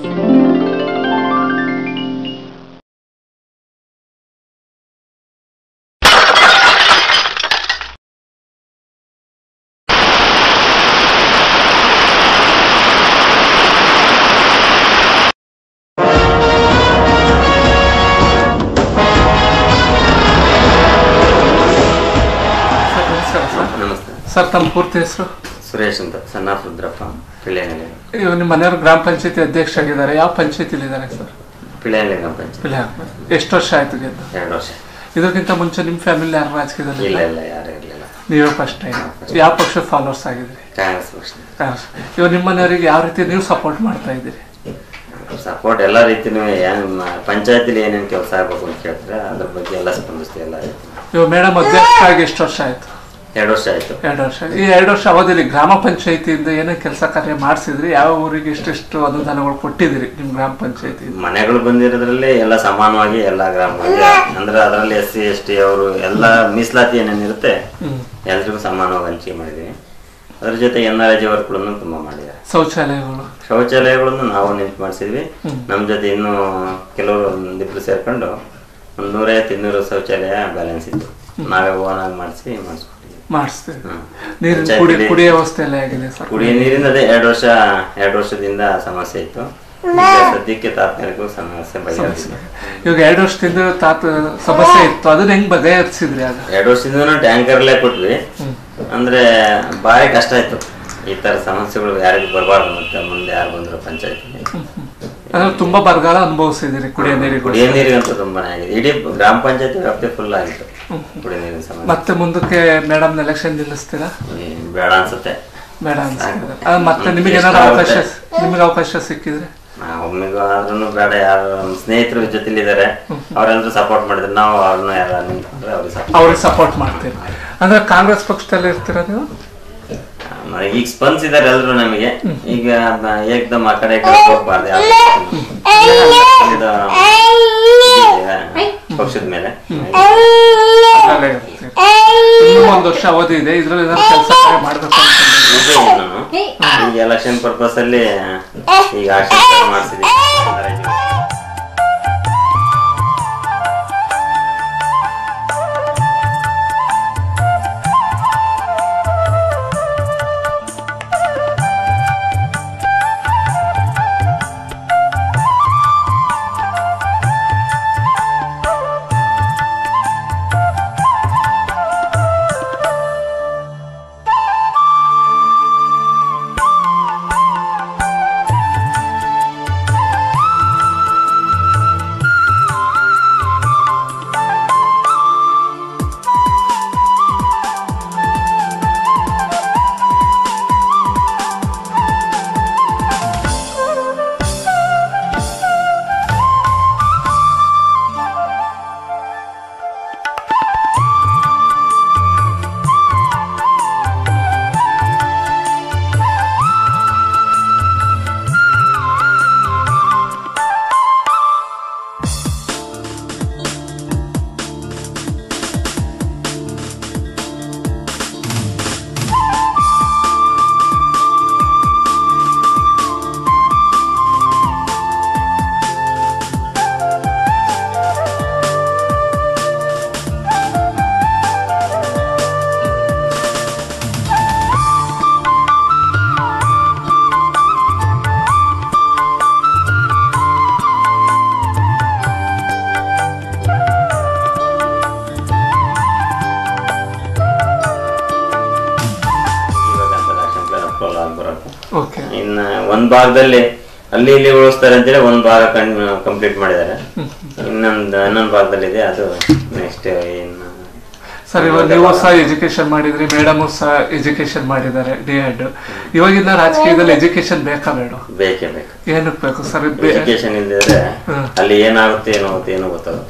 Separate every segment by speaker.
Speaker 1: Sir ನಮಸ್ಕಾರ sir
Speaker 2: ನಮಸ್ತೆ
Speaker 1: sir ತಮ್ಮ ಪೂರ್ತಿ ಹೆಸರು
Speaker 2: ಸುರೇಶ್ ಅಂತ ಸಣ್ಣ ರುದ್ರಪ್ಪ ಪಿಳ್ಳೆನಲೆ
Speaker 1: ಇವಾಗ ನಿಮ್ಮ ಮನೆಯವರು ಗ್ರಾಮ ಪಂಚಾಯತಿ ಅಧ್ಯಕ್ಷ ಆಗಿದ್ದಾರೆ ಯಾವ ಪಂಚಾಯತಿಲಿ ಇದ್ದಾರೆ ಸರ್
Speaker 2: ಪಿಳ್ಳೆನಲೆ ಗ್ರಾಮ ಪಂಚಾಯತ್
Speaker 1: ಇಲ್ಲಿ ಹಾಕ್ಬೇಕು ಎಷ್ಟು ವರ್ಷ ಆಯ್ತು ಗೆದ್ದು
Speaker 2: ಎರಡು ವರ್ಷ
Speaker 1: ಇದಕ್ಕಿಂತ ಮುಂಚೆ ನಿಮ್ಮ ಫ್ಯಾಮಿಲಿ ಯಾರು ರಾಜಕೀಯದಲ್ಲಿ
Speaker 2: ಇಲ್ಲ
Speaker 1: ಇಲ್ಲ?
Speaker 2: ಇಲ್ಲ ಯಾರು ಇರಲಿಲ್ಲ
Speaker 1: ನೀವೇ ಫಸ್ಟ್ ಟೈಮ್ ಯಾವ ಪಕ್ಷದ ಫಾಲೋವರ್ಸ್ ಆಗಿದ್ರಿ
Speaker 2: ಕಾಂಗ್ರೆಸ್ ಪಕ್ಷ
Speaker 1: ಕಾಂಗ್ರೆಸ್. ಇವಾಗ ನಿಮ್ಮ ಮನೆಯವರಿಗೆ ಯಾವ ರೀತಿ ನೀವು ಸಪೋರ್ಟ್ ಮಾಡ್ತಾ ಇದ್ದೀರಿ
Speaker 2: ಸಪೋರ್ಟ್ ಎಲ್ಲ ರೀತಿನೂ ಏನು ಪಂಚಾಯತಿಲಿ ಏನೇನು ಕೆಲಸ ಆಗ್ಬೇಕು ಅಂತ ಕೇಳ್ತಾರೆ ಅದ್ರ ಬಗ್ಗೆ ಎಲ್ಲ ಸ್ಪಂದಿಸ್ತೀವಿ ಎಲ್ಲ ರೀತಿ
Speaker 1: ಇವಾಗ ಮೇಡಮ್ ಅಧ್ಯಕ್ಷರಾಗಿ ಎಷ್ಟು ವರ್ಷ ಆಯ್ತು
Speaker 2: ಎರಡು ವರ್ಷ ಆಯ್ತು
Speaker 1: ಎರಡು ವರ್ಷ ಈ ಎರಡು ವರ್ಷ ಅವಧಿಯಲ್ಲಿ ಗ್ರಾಮ ಪಂಚಾಯತಿಯಿಂದ ಏನೇ ಕೆಲಸ ಕಾರ್ಯ ಮಾಡಿಸಿದ್ರಿ ಯಾವ ಊರಿಗೆ ಎಷ್ಟೆಷ್ಟು ಅನುದಾನಗಳು ಕೊಟ್ಟಿದ್ದೀರಿ ನಿಮ್ಮ ಗ್ರಾಮ ಪಂಚಾಯತಿ
Speaker 2: ಮನೆಗಳು ಬಂದಿರೋದ್ರಲ್ಲಿ ಎಲ್ಲ ಸಮಾನವಾಗಿ ಎಲ್ಲ ಗ್ರಾಮಗಳಿಗೆ ಅಂದ್ರೆ ಅದರಲ್ಲಿ ಎಸ್ ಸಿ ಎಸ್ ಟಿ ಅವರು ಎಲ್ಲ ಮೀಸಲಾತಿ ಏನೇನಿರುತ್ತೆ
Speaker 1: ಹ್ಮ್
Speaker 2: ಎಲ್ರಿಗೂ ಸಮಾನವಾಗಿ ಹಂಚಿಕೆ ಮಾಡಿದ್ದೀವಿ ಅದ್ರ ಜೊತೆ ಎನ್ ಆರ್ ಜಿ ವರ್ಕ್ಗಳನ್ನು ತುಂಬ ಮಾಡಿದ್ದಾರೆ
Speaker 1: ಶೌಚಾಲಯಗಳು
Speaker 2: ಶೌಚಾಲಯಗಳನ್ನು ನಾವು ನಿಂತು ಮಾಡಿಸಿದ್ವಿ ನಮ್ಮ ಜೊತೆ ಇನ್ನೂ ಕೆಲವರು ಒಂದಿಬ್ರು ಸೇರ್ಕೊಂಡು ಒಂದು ನೂರೈವತ್ತು ಇನ್ನೂರು ಶೌಚಾಲಯ ಬ್ಯಾಲೆನ್ಸ್ ಇತ್ತು ನಾವೇ ಓನ್ ಆಗಿ ಮಾಡಿಸಿ ಮಾಡಿಸ್ಕೊಟ್ಟಿದ್ವಿ
Speaker 1: ಮಾಡಿಸ್ತೀವಿ
Speaker 2: ಹ್ಮ್.
Speaker 1: ನೀರಿನ ಕುಡಿ
Speaker 2: ಪಂಚಾಯ್ತಿಲಿ
Speaker 1: ಕುಡಿಯೋ ವ್ಯವಸ್ಥೆ ಎಲ್ಲ ಹೇಗಿದೆ ಸರ್
Speaker 2: ಕುಡಿಯೋ ನೀರಿನ ಅದೇ ಎರಡು ವರ್ಷ ಎರಡು ವರ್ಷದಿಂದ ಸಮಸ್ಯೆ ಇತ್ತು ಈಗ ಸದ್ಯಕ್ಕೆ ತಾತ್ಕಾಲಿಕ ಸಮಸ್ಯೆ ಬಗೆಹರಿಸಿದೆ
Speaker 1: ಇವಾಗ ಎರಡು ವರ್ಷದಿಂದ ತಾತ ಸಮಸ್ಯೆ ಇತ್ತು ಅದನ್ನ ಹೆಂಗ್ ಬಗೆಹರಿಸಿದ್ರಿ ಆಗ
Speaker 2: ಎರಡು ವರ್ಷದಿಂದ ಟ್ಯಾಂಕರ್ಲೇ ಕೊಟ್ವಿ ಅಂದ್ರೆ ಭಾರಿ ಕಷ್ಟ ಆಯ್ತು ಈ ತರ ಸಮಸ್ಯೆಗಳು ಯಾರಿಗೂ ಬರಬಾರ್ದು ಮತ್ತೆ ಮುಂದೆ ಯಾರು ಬಂದ್ರು ಪಂಚಾಯತಿಗೆ
Speaker 1: ಅಂದ್ರೆ ತುಂಬಾ ಬರಗಾಲ ಅನುಭವಿಸಿದಿರಿ ಕುಡಿಯೋ ನೀರಿಗೆ
Speaker 2: ಕುಡಿಯೋ ನೀರಿಗಂತೂ ತುಂಬಾನೇ ಆಗಿದೆ ಇಡೀ ಗ್ರಾಮ ಪಂಚಾಯತಿ ವ್ಯಾಪ್ತಿ ಫುಲ್ ಆಗಿತ್ತು ಕುಡಿಯೋ ನೀರಿನ ಸಮಸ್ಯೆ
Speaker 1: ಮತ್ತೆ ಮುಂದಕ್ಕೆ ಮೇಡಮ್ ಎಲೆಕ್ಷನ್ ನಿಲ್ಲಿಸ್ತೀರಾ
Speaker 2: ಏನ್ ಬೇಡ ಅನ್ಸುತ್ತೆ
Speaker 1: ಬೇಡ ಅನ್ಸ್ತಿದೆ ಅದು ಮತ್ತೆ ನಿಮಗೆ ಏನಾದ್ರು ಅವಕಾಶ ನಿಮಗೆ ಅವಕಾಶ ಸಿಕ್ಕಿದ್ರೆ
Speaker 2: ಒಮ್ಮೆಗೂ ಆದ್ರೂ ಬೇಡ ಯಾರು ನಮ್ಮ ಸ್ನೇಹಿತರು ಜೊತೆಲಿದ್ದಾರೆ ಅವರೆಲ್ಲರೂ ಸಪೋರ್ಟ್ ಮಾಡಿದ್ರು ನಾವು ಅವ್ರನ್ನ ಯಾರು ನಿಂತ್ಕೊಂಡ್ರೆ ಅವ್ರಿಗೆ ಸಪೋರ್ಟ್
Speaker 1: ಅವ್ರಿಗೆ ಸಪೋರ್ಟ್ ಮಾಡ್ತೀರಿ ಅಂದ್ರೆ ಕಾಂಗ್ರೆಸ್ ಪಕ್ಷದಲ್ಲಿ ಇರ್ತೀರಾ ನೀವು
Speaker 2: ಈಗ ಸ್ಪಂದಿಸಿದ್ದಾರೆ ಎಲ್ರು ನಮಗೆ ಈಗ ಅದ್ನ ಏಕ್ದಮ್ ಆ ಕಡೆ ಈ ಕಡೆ ಹೋಗ್ಬಾರ್ದು ಯಾವ್ದು ಇದು ಇದಿದೆ, ಪಕ್ಷದ ಮೇಲೆ
Speaker 1: ಅಲ್ಲೇ ಇರ್ತೀರಿ ಇನ್ನೂ ಒಂದು ವರ್ಷ ಅವಧಿ ಇದೆ ಇದ್ರಲ್ಲಿ ಏನಾದ್ರು ಕೆಲಸ ಕಾರ್ಯ ಮಾಡ್ಬೇಕು ಅನ್ಕೊಂಡಿದ್ದೀರಾ?
Speaker 2: ಇದೆ ನಾನು ಈಗ ಎಲೆಕ್ಷನ್ ಪರ್ಪಸ್ ಅಲ್ಲಿ ಈಗ ಆಶೀರ್ವಾದ ಮಾಡಿಸಿದೀವಿ ಇವಾಗ ಅಂತ ಎಲೆಕ್ಷನ್ ಪ್ಲಾನ್ ಅಪ್ರೂವಲ್ ಆಗಿ ಬರುತ್ತೆ
Speaker 1: ಓಕೆ
Speaker 2: ಇನ್ನ ಒಂದ್ ಭಾಗದಲ್ಲಿ ಅಲ್ಲಿ ಇಲ್ಲಿ ಉಳಿಸ್ತಾರೆ ಅಂತೇಳಿ ಒಂದ್ ಭಾಗ ಕಂಪ್ಲೀಟ್ ಮಾಡಿದ್ದಾರೆ ಇನ್ನೊಂದು ಇನ್ನೊಂದು ಭಾಗದಲ್ಲಿ ಇದೆ ಅದು ನೆಕ್ಸ್ಟ್ ಇನ್ನು
Speaker 1: ಸರ್ ಇವಾಗ ನೀವು ಸಹ ಎಜುಕೇಶನ್ ಮಾಡಿದ್ರಿ ಮೇಡಮು ಸಹ ಎಜುಕೇಶನ್ ಮಾಡಿದ್ದಾರೆ ಡಿ ಎಡ್ ಇವಾಗಿನ ರಾಜಕೀಯದಲ್ಲಿ ಎಜುಕೇಶನ್ ಬೇಕಾ ಬೇಡ
Speaker 2: ಬೇಕೇ ಬೇಕು
Speaker 1: ಏನಕ್ಕೆ ಬೇಕು ಸರ್
Speaker 2: ಎಜುಕೇಶನ್ ಇಲ್ದಿದ್ರೆ
Speaker 1: ಹ್ಮ್.
Speaker 2: ಅಲ್ಲಿ ಏನಾಗುತ್ತೆ ಏನೋ ಆಗುತ್ತೆ ಏನೋ ಗೊತ್ತಾಗುತ್ತೆ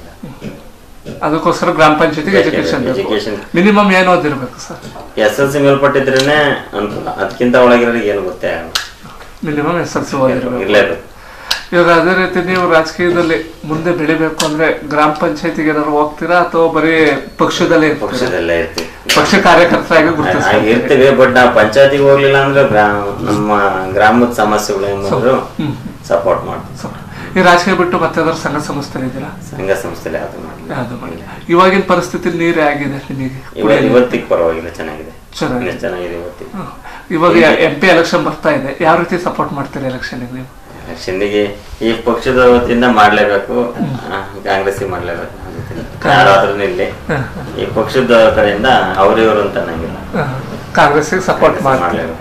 Speaker 1: ಅದಕ್ಕೋಸ್ಕರ ಗ್ರಾಮ ಪಂಚಾಯತಿಗೆ
Speaker 2: ಬೇಕೇ
Speaker 1: ಎಜುಕೇಶನ್
Speaker 2: ಬೇಕು.
Speaker 1: ಬೇಕು
Speaker 2: Education.
Speaker 1: ಮಿನಿಮಮ್ ಏನು ಓದಿರ್ಬೇಕು ಸರ್
Speaker 2: ಎಸ್ ಎಲ್ ಸಿ ಮೇಲ್ಪಟ್ಟಿದ್ರೇನೆ ಅನುಕೂಲ ಅದಕ್ಕಿಂತ ಒಳಗಿರೋರಿಗೆ ಏನು ಗೊತ್ತೇ ಆಗಲ್ಲ
Speaker 1: ಮಿನಿಮಮ್ ಎಸ್ ಎಲ್ ಸಿ ಓದಿರ್ಬೇಕು
Speaker 2: ಇರ್ಲೇಬೇಕು
Speaker 1: ಇವಾಗ ಅದೇ ರೀತಿ ನೀವು ರಾಜಕೀಯದಲ್ಲಿ ಮುಂದೆ ಬೆಳಿಬೇಕು ಅಂದ್ರೆ ಗ್ರಾಮ ಪಂಚಾಯತಿಗೆ ಏನಾದ್ರು ಹೋಗ್ತೀರಾ ಅಥವಾ ಬರೀ ಪಕ್ಷದಲ್ಲೇ ಇರ್ತೀರಾ
Speaker 2: ಪಕ್ಷದಲ್ಲೇ ಇರ್ತೀವಿ
Speaker 1: ಪಕ್ಷ ಕಾರ್ಯಕರ್ತರಾಗಿ
Speaker 2: ಹಾಗೆ
Speaker 1: ಗುರುತಿಸ್ತೀವಿ
Speaker 2: ಇರ್ತೀವಿ ಬಟ್ ನಾವು ಪಂಚಾಯತಿಗೆ ಹೋಗ್ಲಿಲ್ಲ ಅಂದ್ರೆ ಗ್ರಾ- ನಮ್ಮ ಗ್ರಾಮದ ಸಮಸ್ಯೆಗಳು ಏನಾದ್ರು ಸಪೋರ್ಟ್ ಮಾಡ್ತೀವಿ
Speaker 1: ಸೊ, ಈ ರಾಜಕೀಯ ಬಿಟ್ಟು ಮತ್ತೆ ಅದರ ಸಂಘ ಸಂಸ್ಥೆ ಇದ್ದೀರಾ
Speaker 2: ಸಂಘ ಸಂಸ್ಥೆಲಿ ಯಾವುದು ಮಾಡಲಿ
Speaker 1: ಯಾವುದು ಮಾಡಿ ಇವಾಗಿನ ಪರಿಸ್ಥಿತಿ ನೀರು ಹೇಗಿದೆ ನಿಮಗೆ
Speaker 2: ಇವಾಗ ಇವತ್ತಿಗೆ ಪರವಾಗಿಲ್ಲ ಚೆನ್ನಾಗಿದೆ
Speaker 1: ಚೆನ್ನಾಗಿದೆ.
Speaker 2: ಇನ್ನೂ ಚೆನ್ನಾಗಿದೆ ಇವತ್ತಿಗೆ
Speaker 1: ಹ್ಮ್. ಇವಾಗ ಎಂ ಪಿ ಎಲೆಕ್ಷನ್ ಬರ್ತಾ ಇದೆ ಯಾವ ರೀತಿ ಸಪೋರ್ಟ್ ಮಾಡ್ತೀರಿ ಎಲೆಕ್ಷನ್ ನೀವು
Speaker 2: ಎಲೆಕ್ಷನ್ಗೆ ಈ ಪಕ್ಷದ ವತಿಯಿಂದ ಮಾಡ್ಲೇಬೇಕು ಕಾಂಗ್ರೆಸ್ಸಿಗೆ ಮಾಡ್ಲೇಬೇಕು ಯಾರಾದ್ರೂ ಇಲ್ಲಿ ಈ ಪಕ್ಷದ ಕಡೆಯಿಂದ ಅವ್ರಿವ್ರು ಅಂತ ನಂಗಿಲ್ಲ
Speaker 1: ಕಾಂಗ್ರೆಸ್ಗೆ ಸಪೋರ್ಟ್ ಮಾಡ್ತೀರಿ
Speaker 2: ಮಾಡ್ಲೇಬೇಕು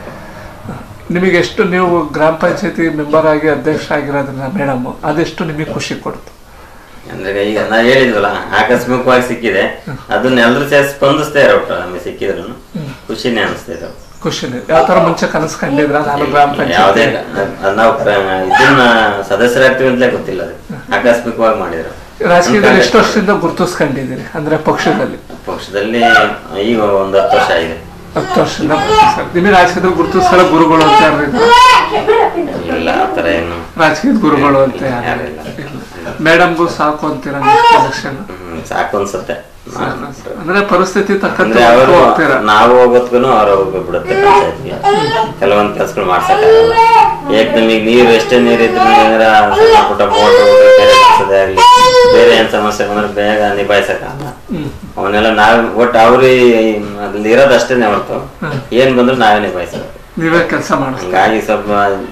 Speaker 1: ನಿಮಗೆ ಎಷ್ಟು ನೀವು ಗ್ರಾಮ ಪಂಚಾಯತಿ ಮೆಂಬರ್ ಆಗಿ ಅಧ್ಯಕ್ಷ ಆಗಿರೋದ್ರಿಂದ ಮೇಡಮ್ ಅದೆಷ್ಟು ನಿಮಗೆ ಖುಷಿ ಕೊಡ್ತು
Speaker 2: ಅಂದ್ರೆ ಈಗ ನಾವ್ ಹೇಳಿದ್ವಲ್ಲ ಆಕಸ್ಮಿಕವಾಗಿ ಸಿಕ್ಕಿದೆ ಅದನ್ನ ಎಲ್ಲರೂ ಸೇರಿ ಸ್ಪಂದಿಸ್ತಾ ಇರೋ ಒಟ್ಟು ನಮಗೆ ಸಿಕ್ಕಿದ್ರು ಖುಷಿನೇ ಅನಿಸ್ತಾ ಇದ್ದಾವೆ
Speaker 1: ಖುಷಿನೇ ಯಾವ ತರ ಮುಂಚೆ ಕನಸು ಕಂಡಿದ್ರ ನಾನು ಗ್ರಾಮ
Speaker 2: ಯಾವುದೇ
Speaker 1: ಪಂಚಾಯತಿ
Speaker 2: ನಾವು ಪ್ರ- ಇದನ್ನ ಸದಸ್ಯರಾಗ್ತೀವಿ ಅಂತಲೇ ಗೊತ್ತಿಲ್ಲ ಅದು ಆಕಸ್ಮಿಕವಾಗಿ ಮಾಡಿದ್ರು
Speaker 1: ರಾಜಕೀಯದಲ್ಲಿ ಎಷ್ಟು ವರ್ಷದಿಂದ ಗುರುತಿಸ್ಕೊಂಡಿದ್ದೀರಿ ಅಂದ್ರೆ ಪಕ್ಷದಲ್ಲಿ
Speaker 2: ಪಕ್ಷದಲ್ಲಿ ಈಗ ಒಂದು ಹತ್ತು ವರ್ಷ ಆಗಿದೆ
Speaker 1: ಹತ್ತು ವರ್ಷದಿಂದ ಗುರುತಿಸ್ಕೊಂಡು ನಿಮಗೆ ರಾಜಕೀಯದಲ್ಲಿ ಗುರುತಿಸ್ಕೊಳ್ಳೋ ಗುರುಗಳು ಅಂತ ಯಾರು ಇದ್ದಾರೆ?
Speaker 2: ಇಲ್ಲ ಆ ಥರ ಏನು
Speaker 1: ರಾಜಕೀಯದ ಗುರುಗಳು ಅಂತ ಯಾರು
Speaker 2: ಯಾರಿಲ್ಲ.
Speaker 1: ಮೇಡಮ್ಗೂ ಸಾಕು ಅಂತೀರಾ ಎಲೆಕ್ಷನ್
Speaker 2: ಹ್ಮ್, ಸಾಕು ಅನ್ಸುತ್ತೆ
Speaker 1: ಅಂದ್ರೆ ಪರಿಸ್ಥಿತಿ ತಕ್ಕಂತೆ
Speaker 2: ಅಂದ್ರೆ ಅವರು
Speaker 1: ಹೋಗ್ತೀರಾ
Speaker 2: ನಾವು ಹೋಗೋದ್ಗೂ ಅವ್ರು ಹೋಗ್ಬಿಡುತ್ತೆ ಪಂಚಾಯತ್ಗೆ ಕೆಲವೊಂದು ಕೆಲ್ಸಗಳು ಮಾಡ್ಸಕ್ಕಾಗಲ್ಲ ಏಕ್ ನಮಗೆ ನೀರು ಎಷ್ಟೇ ನೀರು ಇದ್ರು ಏನಾರ ಸಣ್ಣ ಪುಟ್ಟ ಮೋಟ್ರ್ ಬೇರೆ ಕೆಲ್ಸದೇ ಆಗ್ಲಿ ಬೇರೆ ಏನ್ ಸಮಸ್ಯೆ ಬಂದ್ರೆ ಬೇಗ ನಿಭಾಯಿಸಕ್ಕಾಗಲ್ಲ
Speaker 1: ಹ್ಮ್.
Speaker 2: ಅವನ್ನೆಲ್ಲ ನಾವ್ ಒಟ್ಟು ಅವ್ರು ಅಲ್ಲಿ ಇರೋದು ಅಷ್ಟೇನೆ ಹೊರ್ತು ಏನ್ ಬಂದ್ರು ನಾವೇ ನಿಭಾಯಿಸಬೇಕು
Speaker 1: ನೀವೇ ಕೆಲಸ ಮಾಡಿಸ್ತೀರಿ
Speaker 2: ಹಂಗಾಗಿ ಸ್ವಲ್ಪ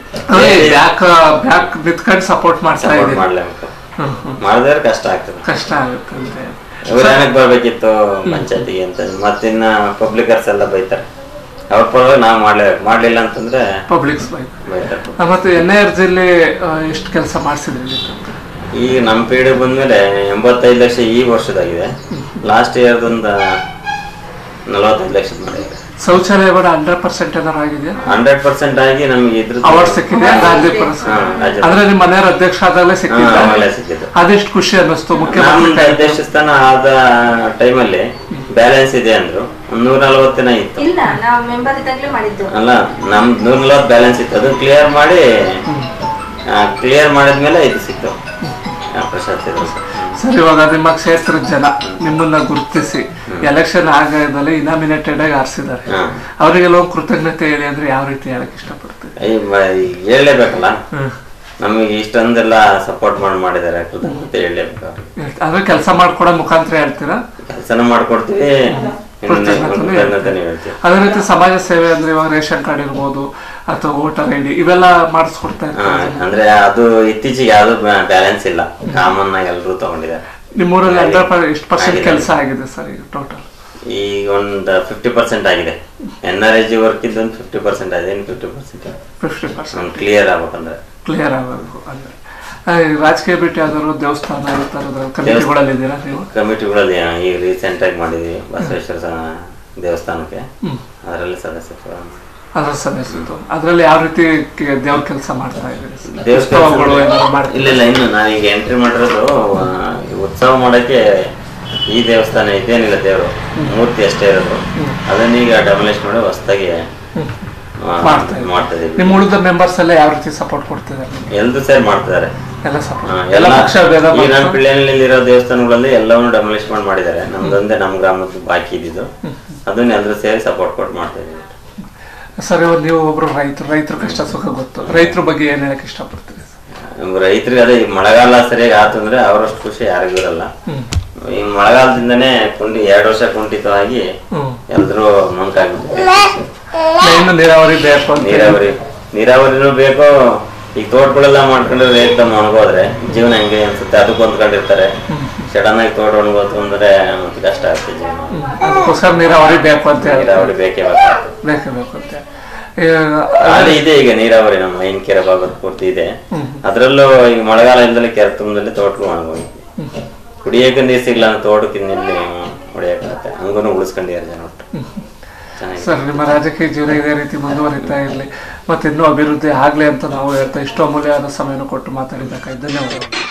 Speaker 1: ಬ್ಯಾಕ್ ಬ್ಯಾಕ್ ನಿಂತ್ಕೊಂಡು ಸಪೋರ್ಟ್ ಮಾಡ್ತಾ
Speaker 2: ಸಪೋರ್ಟ್
Speaker 1: ಇದ್ದೀರಿ
Speaker 2: ಮಾಡ್ಲೇಬೇಕು
Speaker 1: ಹ್ಮ್, ಹ್ಮ್.
Speaker 2: ಮಾಡಿದ್ರೆ ಕಷ್ಟ ಆಗ್ತದೆ
Speaker 1: ಕಷ್ಟ ಆಗುತ್ತೆ ಅಂದ್ರೆ
Speaker 2: ಇವ್ರು ಏನಕ್ಕೆ ಬರ್ಬೇಕಿತ್ತು ಪಂಚಾಯತಿಗೆ ಅಂತ ಮತ್ತಿನ್ನ ಪಬ್ಲಿಕರ್ಸ್ ಎಲ್ಲ ಬೈತಾರೆ ಅವ್ರ ಪರವಾಗಿ ನಾವು ಮಾಡ್ಲೇಬೇಕು ಮಾಡ್ಲಿಲ್ಲ ಅಂತಂದ್ರೆ
Speaker 1: ಪಬ್ಲಿಕ್ಸ್ ಬೈಕ್
Speaker 2: ಬೈತಾರೆ
Speaker 1: ಮತ್ತೆ ಎನ್ ಆರ್ ಜಿಲ್ಲಿ ಎಷ್ಟು ಕೆಲಸ ಮಾಡಿಸಿದ್ರಿ
Speaker 2: ಈಗ ನಮ್ಮ ಪೀಳಿಗೆ ಬಂದ್ಮೇಲೆ ಎಂಬತ್ತೈದು ಲಕ್ಷ ಈ ವರ್ಷದಾಗಿದೆ ಲಾಸ್ಟ್ ಇಯರ್ದೊಂದು ನಲವತ್ತೈದು ಲಕ್ಷ ಮಾಡಿದೆ
Speaker 1: ಶೌಚಾಲಯ ಕೂಡ ಹಂಡ್ರೆಡ್ ಪರ್ಸೆಂಟ್ ಏನಾರು ಆಗಿದೆಯಾ
Speaker 2: ಹಂಡ್ರೆಡ್ ಪರ್ಸೆಂಟ್ ಆಗಿ ನಮ್ಗೆ ಇದ್ರ
Speaker 1: ಅವಾರ್ಡ್ ಸಿಕ್ಕಿದೆ ಗಾಂಧಿ ಪುರಸ್ಕಾರ
Speaker 2: ಹಾ, ರಾಜ್ಯ-
Speaker 1: ಅಂದ್ರೆ ನಿಮ್ಮ ಮನೆಯವ್ರ ಅಧ್ಯಕ್ಷ ಆದಾಗಲೇ ಸಿಕ್ಕಿದೆ
Speaker 2: ಆಮೇಲೆ ಸಿಕ್ಕಿದ್ದು
Speaker 1: ಅದೆಷ್ಟು ಖುಷಿ ಅನ್ನಿಸ್ತು
Speaker 2: ನಮ್ಮ
Speaker 1: ಮುಖ್ಯಮಂತ್ರಿ
Speaker 2: ಅಧ್ಯಕ್ಷ ಸ್ಥಾನ ಆದ ಟೈಮಲ್ಲಿ ಬ್ಯಾಲೆನ್ಸ್ ಇದೆ ಅಂದ್ರು ಒಂದ್ ನೂರ ನಲವತ್ತಿನ ಇತ್ತು
Speaker 3: ಇಲ್ಲ ನಾವು ಮೆಂಬರ್ ಇದ್ದಾಗ್ಲೇ ಮಾಡಿದ್ದು
Speaker 2: ಅಲ್ಲ ನಮ್ ನೂರ ನಲವತ್ತು ಬ್ಯಾಲೆನ್ಸ್ ಇತ್ತು ಅದನ್ನ ಕ್ಲಿಯರ್ ಮಾಡಿ ಕ್ಲಿಯರ್ ಮಾಡಿದ್ಮೇಲೆ ಇದು ಸಿಕ್ತು ಆ, ಪ್ರಶಸ್ತಿ ಇದು.
Speaker 1: ಸರ್ ಇವಾಗ ನಿಮ್ಮ ಕ್ಷೇತ್ರದ ಜನ ನಿಮ್ಮನ್ನ ಗುರುತಿಸಿ ಎಲೆಕ್ಷನ್ ಆಗದಲ್ಲಿ ಇನಾಮಿನೇಟೆಡ್ ಆಗಿ ಆರಿಸಿದ್ದಾರೆ
Speaker 2: ಹಾ.
Speaker 1: ಅವರಿಗೆಲ್ಲ ಒಂದು ಕೃತಜ್ಞತೆ ಹೇಳಿ ಅಂದ್ರೆ ಯಾವ ರೀತಿ ಹೇಳಕ್ ಇಷ್ಟಪಡ್ತೀವಿ
Speaker 2: ಈ ಮ- ಈ ಹೇಳಲೇಬೇಕಲ್ಲ
Speaker 1: ಹ್ಮ್.
Speaker 2: ನಮಗೆ ಇಷ್ಟೊಂದೆಲ್ಲ ಸಪೋರ್ಟ್ ಮಾಡಿ ಮಾಡಿದ್ದಾರೆ ಕೃತಜ್ಞತೆ ಹೇಳಲೇಬೇಕು ಅವ್ರಿಗೆ
Speaker 1: ಅಂದ್ರೆ ಕೆಲಸ ಮಾಡ್ಕೊಡೋ ಮುಖಾಂತರ ಹೇಳ್ತೀರಾ
Speaker 2: ಕೆಲಸನ ಮಾಡ್ಕೊಡ್ತೀವಿ ಇನ್ನು
Speaker 1: ಕೃತಜ್ಞತೆನೂ
Speaker 2: ಕೃತಜ್ಞತೆನೂ ಹೇಳ್ತೀವಿ
Speaker 1: ಅದೇ ರೀತಿ ಸಮಾಜ ಸೇವೆ ಅಂದ್ರೆ ಇವಾಗ ರೇಷನ್ ಕಾರ್ಡ್ ಇರ್ಬೋದು ಅಥವಾ ವೋಟರ್ ಐ ಡಿ ಇವೆಲ್ಲ ಮಾಡಿಸ್ಕೊಡ್ತಾ
Speaker 2: ಹಾ,
Speaker 1: ಇರ್ತಾರೆ
Speaker 2: ಅಂದ್ರೆ ಅದು ಇತ್ತೀಚೆಗೆ ಯಾವ್ದು ಬ್ಯಾಲೆನ್ಸ್ ಇಲ್ಲ ಕಾಮನ್ ಆಗಿ ಎಲ್ಲರೂ ತಗೊಂಡಿದ್ದಾರೆ
Speaker 1: ನಿಮ್ಮೂರಲ್ಲಿ ಹಂಡ್ರೆಡ್ ಎಷ್ಟು ಪರ್ಸೆಂಟ್ ಕೆಲಸ ಆಗಿದೆ ಸರ್ ಈಗ ಟೋಟಲ್
Speaker 2: ಈಗ ಒಂದು ಫಿಫ್ಟಿ ಪರ್ಸೆಂಟ್ ಆಗಿದೆ N R I G work ಇದ್ದೊಂದು ಫಿಫ್ಟಿ ಪರ್ಸೆಂಟ್ ಆಗಿದೆ ಇನ್ನು fifty percent
Speaker 1: fifty percent
Speaker 2: clear ಆಗ್ಬೇಕಂದ್ರೆ
Speaker 1: ಕ್ಲಿಯರ್ ಆಗಬೇಕು ಅಂದ್ರೆ ಆ, ಈ ರಾಜಕೀಯ ಭೇಟಿ ಯಾವ್ದಾದ್ರು ದೇವಸ್ಥಾನ ಈ ಥರದ ಕಮಿಟಿಗಳಲ್ಲಿ ಇದ್ದೀರಾ ನೀವು
Speaker 2: ಕಮಿಟಿಗಳಲ್ಲಿ ಈಗ ರೀಸೆಂಟ್ ಆಗಿ ಮಾಡಿದ್ವಿ ಬಸವೇಶ್ವರ ಸ- ದೇವಸ್ಥಾನಕ್ಕೆ ಅದರಲ್ಲಿ ಸದಸ್ಯತ್ವ
Speaker 1: ಅದ್ರ ಸದಸ್ಯರು ಅದ್ರಲ್ಲಿ ಯಾವ ರೀತಿ ಕೆ- ದೇವ್ರ ಕೆಲಸ ಮಾಡ್ತಾ ಇದ್ದೀರಿ
Speaker 2: ದೇವಸ್ಥಾನ
Speaker 1: ಉತ್ಸವಗಳು ಏನಾದ್ರು ಮಾಡ್ತೀರಾ
Speaker 2: ಇಲ್ಲ ಇಲ್ಲ ಇನ್ನು ನಾನೀಗ ಎಂಟ್ರಿ ಮಾಡಿರೋದು ಆ, ಈ ಉತ್ಸವ ಮಾಡಕ್ಕೆ ಈ ದೇವಸ್ಥಾನ ಇದೇನಿಲ್ಲ ದೇವರು ಮೂರ್ತಿ ಅಷ್ಟೇ ಇರೋದು ಅದನ್ನೀಗ ಡೆಮೊಲಿಷ್ ಮಾಡಿ ಹೊಸದಾಗಿ
Speaker 1: ಮಾಡ್ತಾ ಇದ್ದೀರಿ.
Speaker 2: ಮಾಡ್ತಾ ಇದೀವಿ
Speaker 1: ನಿಮ್ಮ ಉಳಿದ ಮೆಂಬರ್ಸ್ ಎಲ್ಲ ಯಾವ ರೀತಿ ಸಪೋರ್ಟ್ ಕೊಡ್ತಿದ್ದಾರೆ ನಿಮ್ಗೆ?
Speaker 2: ಎಲ್ರು ಸೇರಿ ಮಾಡ್ತಿದ್ದಾರೆ
Speaker 1: ಎಲ್ಲ
Speaker 2: ಆ,
Speaker 1: ಸಪೋರ್ಟ್
Speaker 2: ಎಲ್ಲ
Speaker 1: ಎಲ್ಲ ಪಕ್ಷ ಭೇದ
Speaker 2: ಈ ನಮ್ಮ
Speaker 1: ಮಾಡ್ಕೊಂಡು-
Speaker 2: ಪಿಳ್ಳೆನಲ್ಲಿ ಇರೋ ದೇವಸ್ಥಾನಗಳಲ್ಲಿ ಎಲ್ಲವನ್ನು ಡೆಮೊಲಿಷ್ ಮಾಡಿ ಮಾಡಿದ್ದಾರೆ ನಮ್ದೊಂದೇ ನಮ್ಮ ಗ್ರಾಮದ ಬಾಕಿ ಇದ್ದಿದ್ದು ಅದನ್ನ ಎಲ್ಲರೂ ಸೇರಿ ಸಪೋರ್ಟ್ ಕೊಟ್ಟು ಮಾಡ್ತಾ ಇದೀವಿ
Speaker 1: ಸರ್ ಇವಾಗ ನೀವು ಒಬ್ರು ರೈತರು ರೈತರ ಕಷ್ಟ ಸುಖ ಗೊತ್ತು ರೈತರ ಬಗ್ಗೆ ಏನ್ ಹೇಳಕ್ ಇಷ್ಟಪಡ್ತೀರಿ
Speaker 2: ನಮ್ಗೆ ರೈತರಿಗೆ ಅದೇ ಈ ಮಳೆಗಾಲ ಸರಿಯಾಗಿ ಆತು ಅಂದ್ರೆ ಅವರಷ್ಟು ಖುಷಿ ಯಾರಿಗೂ ಇರಲ್ಲ
Speaker 1: ಹ್ಮ್
Speaker 2: ಈ ಮಳೆಗಾಲದಿಂದನೇ ಕುಂಡಿ ಎರಡು ವರ್ಷ ಕುಂಠಿತವಾಗಿ
Speaker 1: ಹ್ಮ್
Speaker 2: ಎಲ್ರೂ ಮಂಕಾಗ್ಬಿಟ್ಟಿದೆ
Speaker 1: ಇನ್ನು ನೀರಾವರಿ ಬೇಕು ಅಂತ
Speaker 2: ನೀರಾವರಿ ನೀರಾವರಿನೂ ಬೇಕು ಈಗ ತೋಟಗಳೆಲ್ಲ ಮಾಡ್ಕೊಂಡ್ರೆ ಏಕದಮ್ ಒಣಗೋದ್ರೆ ಜೀವನ ಹೆಂಗೆ ಅನ್ಸುತ್ತೆ ಅದಕ್ಕೆ ಹೊಂದ್ಕೊಂಡಿರ್ತಾರೆ ಸಡನ್ ಆಗಿ ತೋಟ ಒಣಗೋತು ಅಂದ್ರೆ ಮತ್ತೆ ಕಷ್ಟ ಆಗ್ತದೆ ಜೀವನ
Speaker 1: ಹ್ಮ್. ಅದಕ್ಕೋಸ್ಕರ ನೀರಾವರಿ ಬೇಕು ಅಂತ ಹೇಳಿ
Speaker 2: ನೀರಾವರಿ ಬೇಕೇ ಬೇಕಾಗ್ತದೆ
Speaker 1: ಬೇಕೇ ಬೇಕು ಅಂತ ಈಗ
Speaker 2: ಅಲ್ಲಿ ಇದೆ ಈಗ ನೀರಾವರಿ ನಮ್ಮ ಮೈನ್ ಕೆರೆ ಭಾಗದ ಪೂರ್ತಿ ಇದೆ ಅದ್ರಲ್ಲೂ ಈಗ ಮಳೆಗಾಲ ಇಲ್ದಲೆ ಕೆರೆ ತುಂಬದಲ್ಲಿ ತೋಟಗಳು ಒಣಗೋಗಿ ಕುಡಿಯಕ್ಕೆ ನೀರು ಸಿಗ್ಲ ಅಂತ ತೋಟಕ್ಕೆ ಇಲ್ಲಿ ಹೊಡಿಯಕ್ಕಾಗತ್ತೆ ಹಂಗೂ ಉಳಿಸ್ಕೊಂಡಿದ್ದಾರೆ ಜನ ಒಟ್ಟು ಚೆನ್ನಾಗಿ
Speaker 1: ಸರ್ ನಿಮ್ಮ ರಾಜಕೀಯ ಜೀವನ ಇದೇ ರೀತಿ ಮುಂದುವರಿತಾ ಇರಲಿ ಮತ್ತೆ ಇನ್ನೂ ಅಭಿವೃದ್ಧಿ ಆಗ್ಲಿ ಅಂತ ನಾವು ಹೇಳ್ತಾ ಇಷ್ಟು ಅಮೂಲ್ಯವಾದ ಸಮಯನ ಕೊಟ್ಟು ಮಾತಾಡಿದ್ದಕ್ಕಾಗಿ ಧನ್ಯವಾದಗಳು